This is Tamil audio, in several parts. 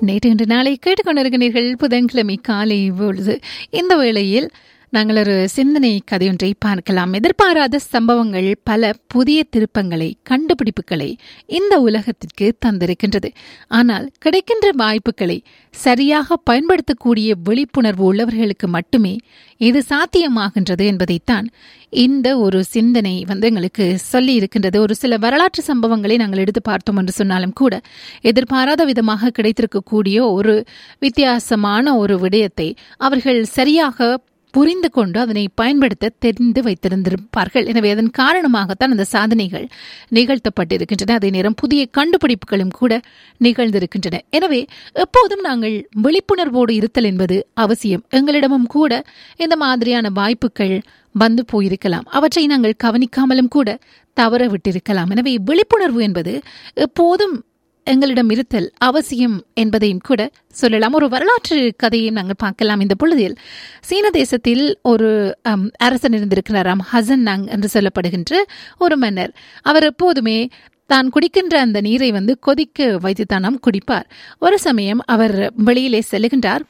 நேற்று இன்று நாளை கேட்டுக்கொண்டிருக்கிறீர்கள் புதன்கிழமை காலை பொழுது இந்த வேளையில் நாங்கள் ஒரு சிந்தனை கதையொன்றை பார்க்கலாம் எதிர்பாராத சம்பவங்கள் பல புதிய திருப்பங்களை கண்டுபிடிப்புகளை இந்த உலகத்திற்கு தந்திருக்கின்றது ஆனால் கிடைக்கின்ற வாய்ப்புகளை சரியாக பயன்படுத்தக்கூடிய விழிப்புணர்வு உள்ளவர்களுக்கு மட்டுமே இது சாத்தியமாகின்றது என்பதைத்தான் இந்த ஒரு சிந்தனை வந்து எங்களுக்கு சொல்லி இருக்கின்றது ஒரு சில வரலாற்று சம்பவங்களை நாங்கள் எடுத்து பார்த்தோம் என்று சொன்னாலும் கூட எதிர்பாராத விதமாக கிடைத்திருக்கக்கூடிய ஒரு வித்தியாசமான ஒரு விடயத்தை அவர்கள் சரியாக புரிந்து கொண்டு அதனை பயன்படுத்த தெரிந்து வைத்திருந்திருப்பார்கள் எனவே அதன் காரணமாகத்தான் அந்த சாதனைகள் நிகழ்த்தப்பட்டிருக்கின்றன அதே நேரம் புதிய கண்டுபிடிப்புகளும் கூட நிகழ்ந்திருக்கின்றன எனவே எப்போதும் நாங்கள் விழிப்புணர்வோடு இருத்தல் என்பது அவசியம் எங்களிடமும் கூட இந்த மாதிரியான வாய்ப்புகள் வந்து போயிருக்கலாம் அவற்றை நாங்கள் கவனிக்காமலும் கூட தவற விட்டிருக்கலாம் எனவே விழிப்புணர்வு என்பது எப்போதும் எங்களிடம் இருத்தல் அவசியம் என்பதையும் கூட சொல்லலாம் ஒரு வரலாற்று கதையை நாங்கள் பார்க்கலாம் இந்த பொழுதில் சீன தேசத்தில் ஒரு அரசன் இருந்திருக்கிறாராம் ஹசன் நங் என்று சொல்லப்படுகின்ற ஒரு மன்னர் அவர் எப்போதுமே தான் குடிக்கின்ற அந்த நீரை வந்து கொதிக்க வைத்துத்தானாம் குடிப்பார் ஒரு சமயம் அவர் வெளியிலே செல்லுகின்றார்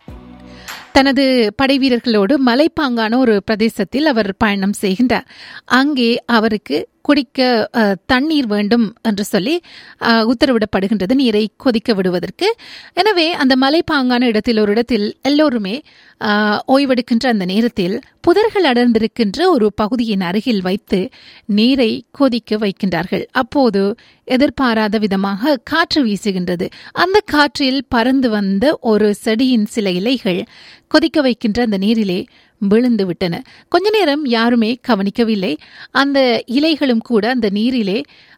தனது படை வீரர்களோடு மலைப்பாங்கான ஒரு பிரதேசத்தில் அவர் பயணம் செய்கின்றார் அங்கே அவருக்கு குடிக்க தண்ணீர் வேண்டும் என்று சொல்லி உத்தரவிடப்படுகின்றது நீரை கொதிக்க விடுவதற்கு எனவே அந்த மலைப்பாங்கான இடத்தில் ஒரு இடத்தில் எல்லோருமே ஓய்வெடுக்கின்ற அந்த நேரத்தில் புதர்கள் அடர்ந்திருக்கின்ற ஒரு பகுதியின் அருகில் வைத்து நீரை கொதிக்க வைக்கின்றார்கள் அப்போது எதிர்பாராத விதமாக காற்று வீசுகின்றது அந்த காற்றில் பறந்து வந்த ஒரு செடியின் சில இலைகள் கொதிக்க வைக்கின்ற அந்த நீரிலே விழுந்து விட்டன கொஞ்ச நேரம் யாருமே கவனிக்கவில்லை அந்த இலைகளும் கூட அந்த நீரிலே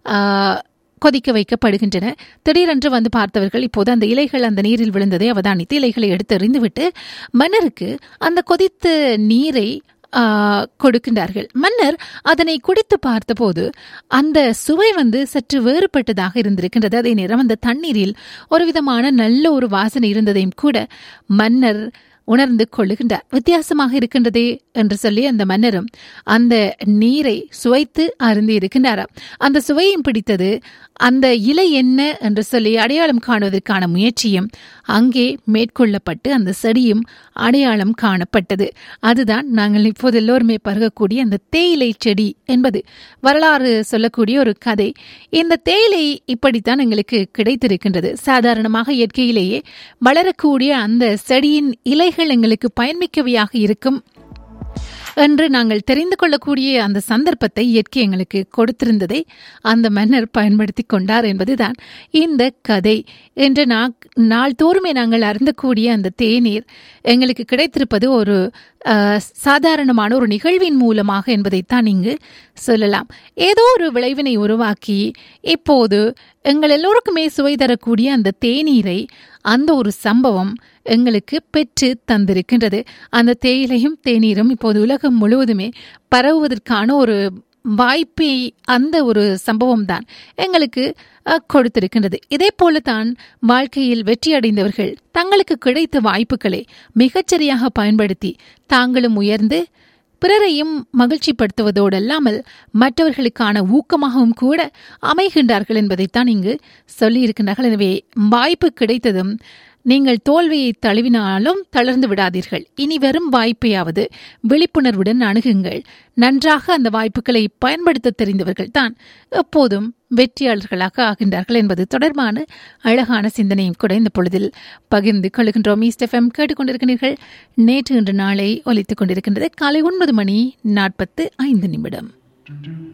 கொதிக்க வைக்கப்படுகின்றன திடீரென்று வந்து பார்த்தவர்கள் இப்போது அந்த இலைகள் அந்த நீரில் விழுந்ததை அவதானித்து இலைகளை எடுத்து எறிந்துவிட்டு மன்னருக்கு அந்த கொதித்த நீரை கொடுக்கின்றார்கள் மன்னர் அதனை குடித்து பார்த்தபோது அந்த சுவை வந்து சற்று வேறுபட்டதாக இருந்திருக்கின்றது அதே நேரம் அந்த தண்ணீரில் ஒரு விதமான நல்ல ஒரு வாசனை இருந்ததையும் கூட மன்னர் உணர்ந்து கொள்ளுகின்றார் வித்தியாசமாக இருக்கின்றதே என்று சொல்லி அந்த மன்னரும் அந்த நீரை சுவைத்து அருந்தி இருக்கின்றாராம் அந்த சுவையும் பிடித்தது அந்த இலை என்ன என்று சொல்லி அடையாளம் காணுவதற்கான முயற்சியும் அங்கே மேற்கொள்ளப்பட்டு அந்த செடியும் அடையாளம் காணப்பட்டது அதுதான் நாங்கள் இப்போது எல்லோருமே பருகக்கூடிய அந்த தேயிலை செடி என்பது வரலாறு சொல்லக்கூடிய ஒரு கதை இந்த தேயிலை இப்படித்தான் எங்களுக்கு கிடைத்திருக்கின்றது சாதாரணமாக இயற்கையிலேயே வளரக்கூடிய அந்த செடியின் இலைகள் எங்களுக்கு பயன்மிக்கவையாக இருக்கும் என்று நாங்கள் தெரிந்து கொள்ளக்கூடிய அந்த சந்தர்ப்பத்தை இயற்கை எங்களுக்கு கொடுத்திருந்ததை அந்த மன்னர் பயன்படுத்தி கொண்டார் என்பதுதான் இந்த கதை என்று நாள்தோறுமே நாங்கள் அருந்தக்கூடிய அந்த தேநீர் எங்களுக்கு கிடைத்திருப்பது ஒரு சாதாரணமான ஒரு நிகழ்வின் மூலமாக என்பதைத்தான் இங்கு சொல்லலாம் ஏதோ ஒரு விளைவினை உருவாக்கி இப்போது எங்கள் எல்லோருக்குமே சுவை தரக்கூடிய அந்த தேநீரை அந்த ஒரு சம்பவம் எங்களுக்கு பெற்று தந்திருக்கின்றது அந்த தேயிலையும் தேநீரும் இப்போது உலகம் முழுவதுமே பரவுவதற்கான ஒரு வாய்ப்பை அந்த ஒரு சம்பவம் தான் எங்களுக்கு கொடுத்திருக்கின்றது இதே போலத்தான் வாழ்க்கையில் வெற்றி அடைந்தவர்கள் தங்களுக்கு கிடைத்த வாய்ப்புகளை மிகச்சரியாக பயன்படுத்தி தாங்களும் உயர்ந்து பிறரையும் மகிழ்ச்சிப்படுத்துவதோடு அல்லாமல் மற்றவர்களுக்கான ஊக்கமாகவும் கூட அமைகின்றார்கள் என்பதைத்தான் இங்கு சொல்லியிருக்கின்றார்கள் எனவே வாய்ப்பு கிடைத்ததும் நீங்கள் தோல்வியை தழுவினாலும் தளர்ந்து விடாதீர்கள் இனி வரும் வாய்ப்பையாவது விழிப்புணர்வுடன் அணுகுங்கள் நன்றாக அந்த வாய்ப்புகளை பயன்படுத்த தெரிந்தவர்கள் தான் எப்போதும் வெற்றியாளர்களாக ஆகின்றார்கள் என்பது தொடர்பான அழகான சிந்தனையும் கூட இந்த பொழுதில் பகிர்ந்து கொள்கின்றோம் ஈஸ்ட் எஃப்எம் கேட்டுக்கொண்டிருக்கிறீர்கள் நேற்று இன்று நாளை ஒலித்துக் கொண்டிருக்கின்றது காலை ஒன்பது மணி நாற்பத்து ஐந்து நிமிடம்